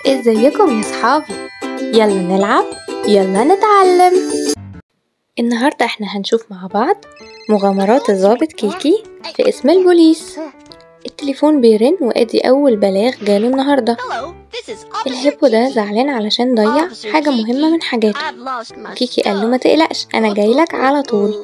ازيكم يا صحابي يلا نلعب يلا نتعلم النهاردة احنا هنشوف مع بعض مغامرات الضابط كيكي في اسم البوليس التليفون بيرن وادي اول بلاغ جاله النهاردة الهيبو ده زعلان علشان ضيع حاجة مهمة من حاجاته كيكي قال له ما تقلقش انا جايلك على طول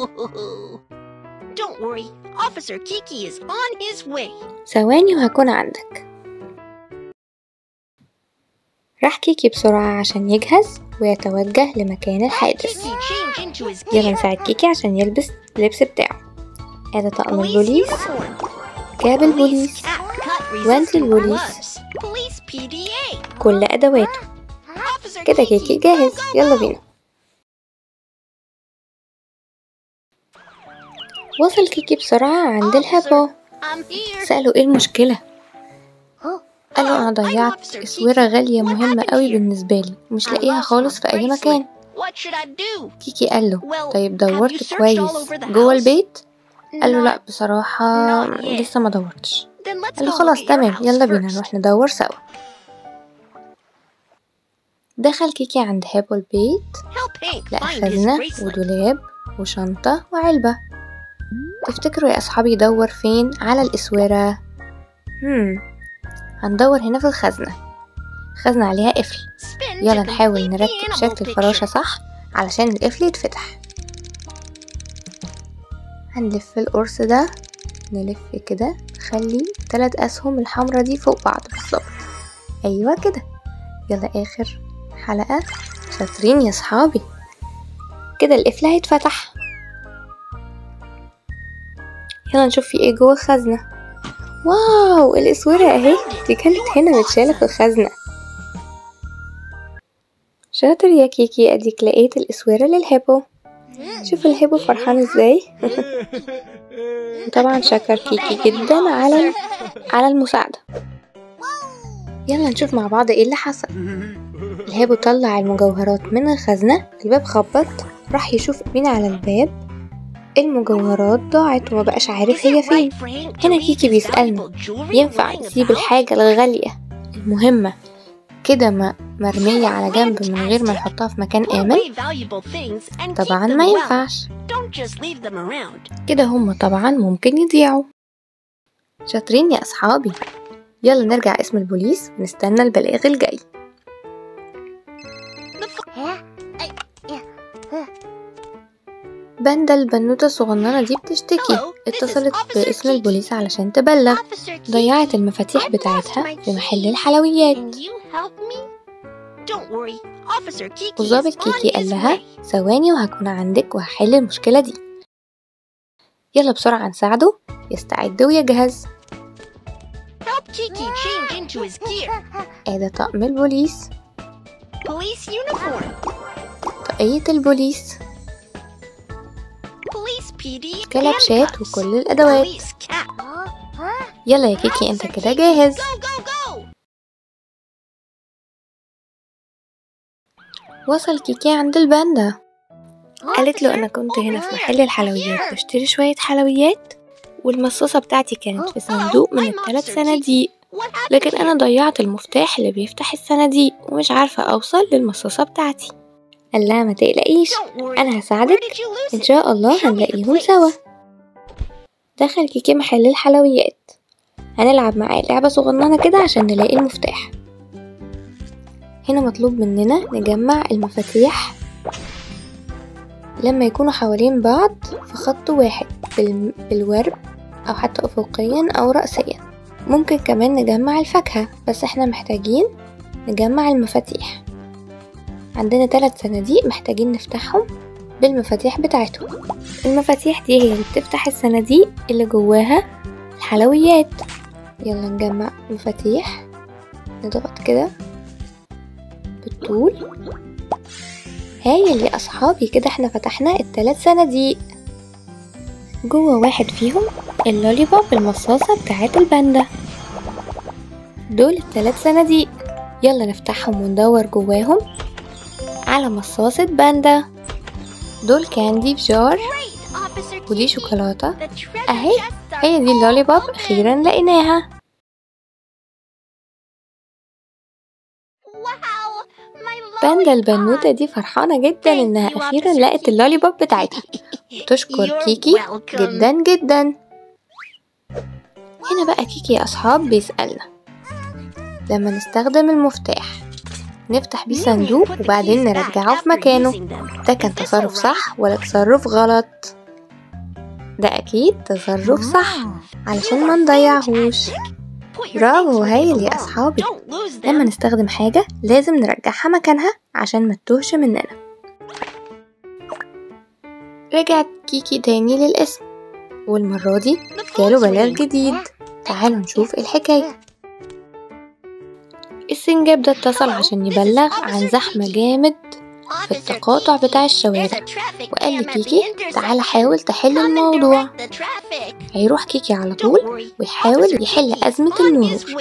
Don't worry, Officer Kiki is on his way. ثواني وهكون عندك راح كيكي بسرعة عشان يجهز ويتوجه لمكان الحادث Kiki change into his يلا gear. نساعد كيكي عشان يلبس اللبس بتاعه هذا طقم Police البوليس uniform. كاب Police البوليس cap cut وانت resistant البوليس. gloves. Police PDA. كل أدواته Officer كده Kiki, كيكي go, جاهز go, يلا go. بينا وصل كيكي بسرعة عند الهبو I'm here. سأله ايه المشكلة قال له Hello, انا I'm ضيعت Officer اسورة Kiki. غالية What مهمة happened قوي here? بالنسبة لي مش I لاقيها lost خالص my في اي bracelet. مكان What should I do? كيكي قال له Well, طيب have you دورت searched all كويس over the جوه house? البيت قال له لا Not- بصراحة not yet. لسه ما دورتش Then let's قال له go خلاص look at your تمام house يلا بينا first. نروح ندور سوا دخل كيكي عند هابو البيت Help Hank لقى find his خزنة bracelet. ودولاب وشنطة وعلبة تفتكروا يا أصحابي يدور فين على الإسورة؟ هم هندور هنا في الخزنة خزنة عليها قفل Spin to يلا complete نحاول the نركب animal شكل الفراشة picture. صح علشان القفل يتفتح هنلف القرص ده نلف كده نخلي تلات أسهم الحمرا دي فوق بعض بالظبط أيوة كده يلا آخر حلقة شاطرين يا صحابي كده القفل هيتفتح يلا نشوف في ايه جوه الخزنة واو الاسورة اهي دي كانت هنا متشالة في الخزنة شاطر يا كيكي اديك لقيت الاسورة للهيبو شوف الهيبو فرحان ازاي وطبعا شكر كيكي جدا على على المساعدة يلا نشوف مع بعض ايه اللي حصل الهيبو طلع المجوهرات من الخزنة الباب خبط راح يشوف مين على الباب المجوهرات ضاعت وما بقاش عارف هي فين هنا كيكي بيسألنا ينفع نسيب الحاجة الغالية المهمة كده ما مرمية على جنب من غير ما نحطها في مكان آمن طبعا ما ينفعش كده هما طبعا ممكن يضيعوا شاطرين يا أصحابي يلا نرجع اسم البوليس ونستنى البلاغ الجاي باندا البنوتة الصغننة دي بتشتكي اتصلت باسم البوليس علشان تبلغ ضيعت المفاتيح بتاعتها في محل الحلويات والظابط كيكي قال لها ثواني وهكون عندك وهحل المشكلة دي يلا بسرعة نساعده يستعد ويجهز Help Kiki change into his gear. ادي طقم البوليس Police uniform. طاقية البوليس Police PD كلبشات handcuffs. وكل الأدوات Police cap. يلا يا كيكي انت كده جاهز Go go go. وصل كيكي عند الباندا قالت له انا كنت هنا في محل الحلويات بشتري شوية حلويات والمصاصة بتاعتي كانت في صندوق من الثلاث صناديق What happened لكن انا here? ضيعت المفتاح اللي بيفتح الصناديق ومش عارفة اوصل للمصاصة بتاعتي قال لها ما تقلقيش Don't worry. انا هساعدك Where did you lose ان it? شاء الله Show me the هنلاقيهم place. سوا دخل كيكي محل الحلويات هنلعب معاه لعبة صغننة كده عشان نلاقي المفتاح هنا مطلوب مننا نجمع المفاتيح لما يكونوا حوالين بعض في خط واحد بال- بالورب أو حتى أفقيا أو رأسيا ممكن كمان نجمع الفاكهة بس احنا محتاجين نجمع المفاتيح عندنا ثلاث صناديق محتاجين نفتحهم بالمفاتيح بتاعتهم المفاتيح دي هي اللي بتفتح الصناديق اللي جواها الحلويات يلا نجمع مفاتيح نضغط كده بالطول هايل يا أصحابي كده احنا فتحنا التلات صناديق جوه واحد فيهم اللولي بوب المصاصة بتاعت الباندا دول التلات صناديق يلا نفتحهم وندور جواهم على مصاصة باندا دول كاندي في جار Great, Officer ودي Kiki. شوكولاتة The treasure أهي chests are هي دي اللولي بوب open. أخيرا لقيناها Wow, my باندا البنوتة دي فرحانة جدا إنها أخيرا لقت اللولي بوب بتاعتها تشكر You're كيكي welcome. جدا جدا هنا بقى كيكي يا أصحاب بيسألنا لما نستخدم المفتاح نفتح بيه صندوق وبعدين نرجعه في مكانه ده كان تصرف صح ولا تصرف غلط ده أكيد تصرف صح علشان ما نضيعهوش برافو هايل يا أصحابي لما نستخدم حاجة لازم نرجعها مكانها عشان ما تتوهش مننا رجعت كيكي تاني للاسم والمرة دي جاله بلاغ جديد تعالوا نشوف إيه الحكاية السنجاب ده اتصل عشان يبلغ عن زحمة جامد في التقاطع بتاع الشوارع وقال لكيكي تعالى حاول تحل الموضوع هيروح كيكي على طول ويحاول يحل أزمة المرور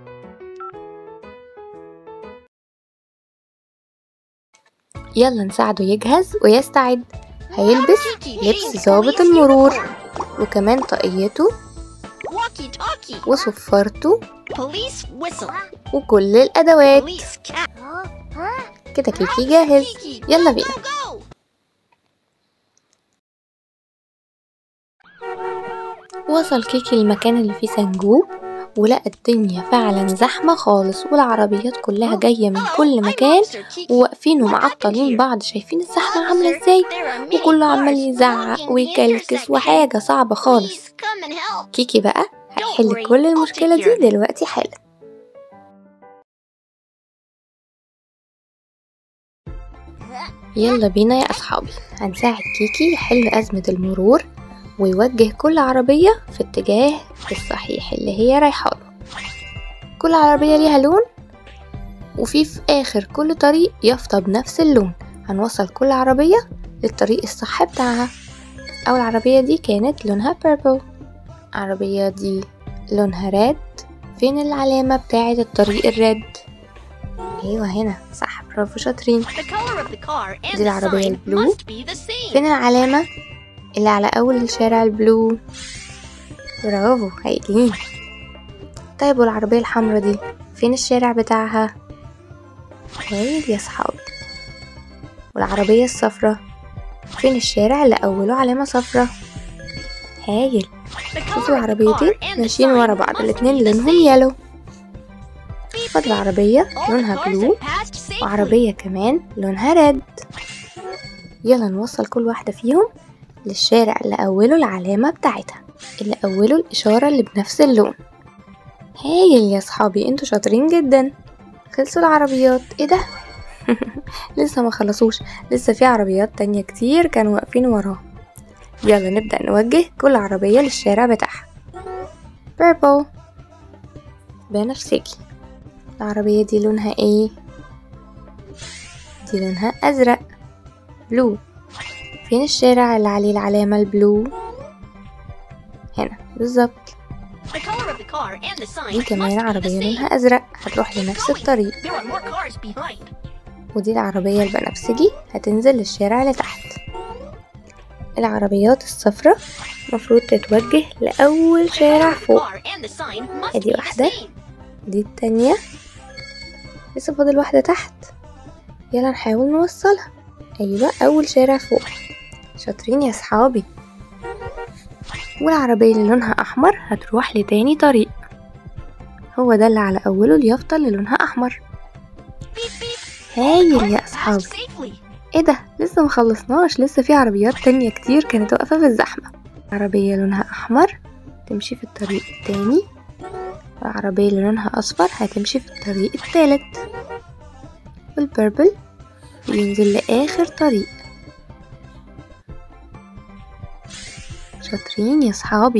يلا نساعده يجهز ويستعد هيلبس لبس ظابط المرور وكمان طاقيته وصفارته وكل الأدوات كده كيكي جاهز يلا بينا وصل كيكي المكان اللي فيه سنجوب ولقى الدنيا فعلا زحمة خالص والعربيات كلها جاية من كل مكان وواقفين ومعطلين بعض شايفين الزحمة عاملة ازاي وكله عمال يزعق ويكلكس وحاجة صعبة خالص كيكي بقى هيحل كل المشكلة دي دلوقتي حالا يلا بينا يا أصحابي هنساعد كيكي يحل أزمة المرور ويوجه كل عربية في اتجاه الصحيح اللي هي رايحة له كل عربية ليها لون وفي في آخر كل طريق يافطة بنفس اللون هنوصل كل عربية للطريق الصح بتاعها أول عربية دي كانت لونها purple العربية دي لونها ريد فين العلامة بتاعة الطريق الريد أيوة هنا صح برافو شاطرين دي العربية البلو فين العلامة اللي على أول الشارع البلو برافو هايلين طيب والعربية الحمرا دي فين الشارع بتاعها هايل يا صحابي والعربية الصفرا فين الشارع اللي أوله علامة صفرا هايل شوفوا العربيتين ماشيين ورا بعض الاتنين لونهم يالو فاضل عربية لونها بلو وعربية كمان لونها ريد يلا نوصل كل واحدة فيهم للشارع اللي أوله العلامة بتاعتها اللي أوله الإشارة اللي بنفس اللون هايل يا صحابي انتوا شاطرين جدا خلصوا العربيات ايه ده لسه ما خلصوش لسه في عربيات تانية كتير كانوا واقفين وراه يلا نبدأ نوجه كل عربية للشارع بتاعها purple بنفسجي العربية دي لونها ايه دي لونها أزرق بلو فين الشارع اللي عليه العلامة البلو هنا بالظبط دي كمان عربية لونها أزرق هتروح لنفس الطريق ودي العربية البنفسجي هتنزل للشارع اللي تحت العربيات الصفراء مفروض تتوجه لأول شارع فوق ادي واحدة دي التانية لسه فاضل واحدة تحت يلا نحاول نوصلها أيوة أول شارع فوق شاطرين يا صحابي والعربية اللي لونها أحمر هتروح لتاني طريق هو ده اللي على أوله اليافطة اللي لونها أحمر هايل يا أصحابي ايه ده لسه مخلصناش لسه في عربيات تانية كتير كانت واقفة في الزحمة عربية لونها أحمر تمشي في الطريق التاني والعربية اللي لونها أصفر هتمشي في الطريق التالت والبربل بينزل لآخر طريق شاطرين يا صحابي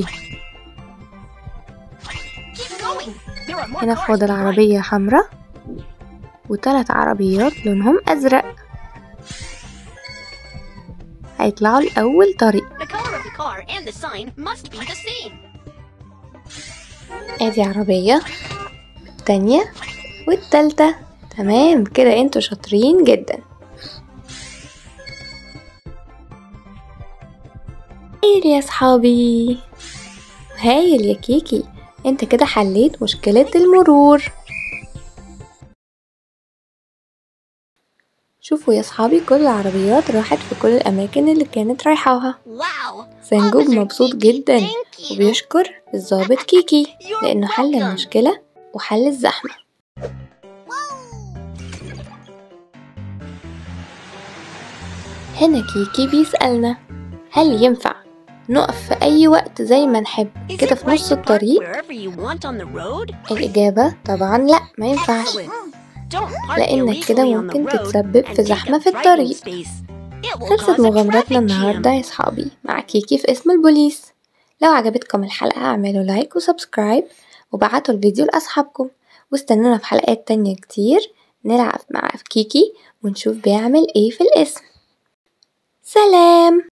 هنا فاضل عربية حمراء وتلات عربيات لونهم أزرق هيطلعوا لأول طريق ادي عربية التانية والتالتة تمام كده انتوا شاطرين جدا هايل يا صحابي هايل يا كيكي انت كده حليت مشكلة المرور شوفوا يا صحابي كل العربيات راحت في كل الأماكن اللي كانت رايحاها Wow. سنجوب Officer مبسوط Kiki, جدا thank you. وبيشكر الضابط كيكي You're لأنه حل welcome. المشكلة وحل الزحمة هنا كيكي بيسألنا هل ينفع نقف في أي وقت زي ما نحب Is كده it في right نص to park الطريق wherever you want on the road? الإجابة طبعا لأ ما ينفعش Excellent. Don't park لأنك كده illegally on the ممكن road تتسبب and في take زحمة up في driving الطريق space. It will خلصت cause a مغامرتنا traffic النهاردة jam. يا صحابي مع كيكي في اسم البوليس لو عجبتكم الحلقة اعملوا لايك وسبسكرايب وبعتوا الفيديو لأصحابكم واستنونا في حلقات تانية كتير نلعب مع كيكي ونشوف بيعمل ايه في الاسم سلام